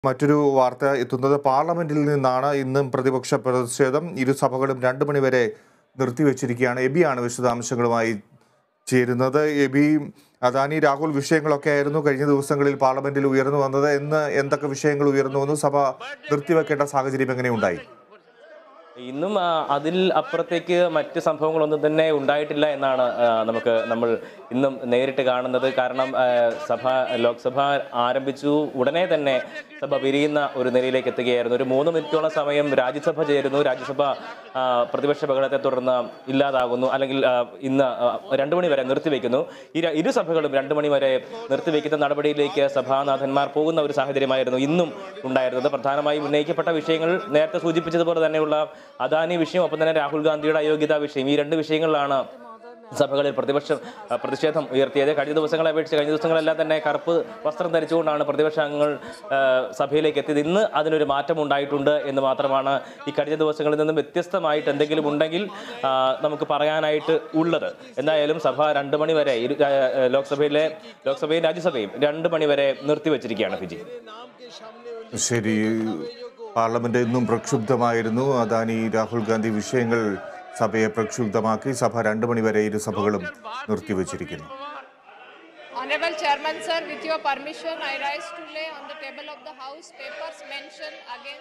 മറ്റൊരു വാർത്ത എത്തുന്നത് പാർലമെന്റിൽ നിന്നാണ് ഇന്നും പ്രതിപക്ഷ പ്രതിഷേധം ഇരു സഭകളും രണ്ടു മണിവരെ നിർത്തിവെച്ചിരിക്കുകയാണ് എബിയാണ് വിശദാംശങ്ങളുമായി ചേരുന്നത് എബി അദാനി രാഹുൽ വിഷയങ്ങളൊക്കെ ആയിരുന്നു കഴിഞ്ഞ ദിവസങ്ങളിൽ പാർലമെന്റിൽ ഉയർന്നു വന്നത് എന്ന് എന്തൊക്കെ വിഷയങ്ങൾ ഉയർന്നു വന്നു സഭ നിർത്തിവെക്കേണ്ട സാഹചര്യം എങ്ങനെയുണ്ടായി ഇന്നും ആ, അതിൽ അപ്പുറത്തേക്ക് മറ്റ് സംഭവങ്ങളൊന്നും തന്നെ ഉണ്ടായിട്ടില്ല എന്നാണ് ആ, നമുക്ക് നമ്മൾ ഇന്നും നേരിട്ട് കാണുന്നത് കാരണം ആ, സഭ ലോക്സഭ ആരംഭിച്ചു ഉടനെ തന്നെ സഭ പിരിയുന്ന ഒരു നിലയിലേക്ക് എത്തുകയായിരുന്നു ഒരു മൂന്ന് മിനിറ്റോളം സമയം രാജ്യസഭ ചേരുന്നു രാജ്യസഭ ആ, പ്രതിപക്ഷ ബഹളത്തെ തുടർന്ന് ഇല്ലാതാകുന്നു അല്ലെങ്കിൽ ആ, ഇന്ന് ആ, രണ്ടു മണി വരെ നിർത്തിവെക്കുന്നു ഈ ര- ഇരു സഭകളും രണ്ടു മണി വരെ നിർത്തിവെക്കുന്ന നടപടിയിലേക്ക് സഭാനാഥന്മാർ പോകുന്ന ഒരു സാഹചര്യമായിരുന്നു ഇന്നും ഉണ്ടായിരുന്നത് പ്രധാനമായും ഉന്നയിക്കപ്പെട്ട വിഷയങ്ങൾ നേരത്തെ സൂചിപ്പിച്ചതുപോലെ തന്നെയുള്ള അദാനി വിഷയം ഒപ്പം തന്നെ രാഹുൽ ഗാന്ധിയുടെ അയോഗ്യതാ വിഷയം ഈ രണ്ട് വിഷയങ്ങളിലാണ് സഭകളിൽ പ്രതിപക്ഷം ആ, പ്രതിഷേധം ഉയർത്തിയത് കഴിഞ്ഞ ദിവസങ്ങളെ അപേക്ഷിച്ച് കഴിഞ്ഞ ദിവസങ്ങളെല്ലാം തന്നെ കറുപ്പ് വസ്ത്രം ധരിച്ചുകൊണ്ടാണ് പ്രതിപക്ഷ അംഗങ്ങൾ ആ, സഭയിലേക്ക് എത്തിയത് ഇന്ന് അതിനൊരു മാറ്റം ഉണ്ടായിട്ടുണ്ട് എന്ന് മാത്രമാണ് ഈ കഴിഞ്ഞ ദിവസങ്ങളിൽ നിന്നും വ്യത്യസ്തമായിട്ട് എന്തെങ്കിലും ഉണ്ടെങ്കിൽ ആ, നമുക്ക് പറയാനായിട്ട് ഉള്ളത് എന്തായാലും സഭ രണ്ട് മണി വരെ ഇരു ആ, ലോക്സഭയിലെ ലോക്സഭയും രാജ്യസഭയും രണ്ട് മണി വരെ നിർത്തിവെച്ചിരിക്കുകയാണ് ഫിജി ശരി പാർലമെന്റ് ഇന്നും പ്രക്ഷുബ്ധമായിരുന്നു അദാനി രാഹുൽ ഗാന്ധി വിഷയങ്ങൾ സഭയെ പ്രക്ഷുബ്ധമാക്കി സഭ രണ്ടു മണിവരെ ഇരു സഭകളും നിർത്തിവെച്ചിരിക്കുന്നു Honorable Chairman, sir, with your permission, I rise to lay on the table of the House papers mentioned against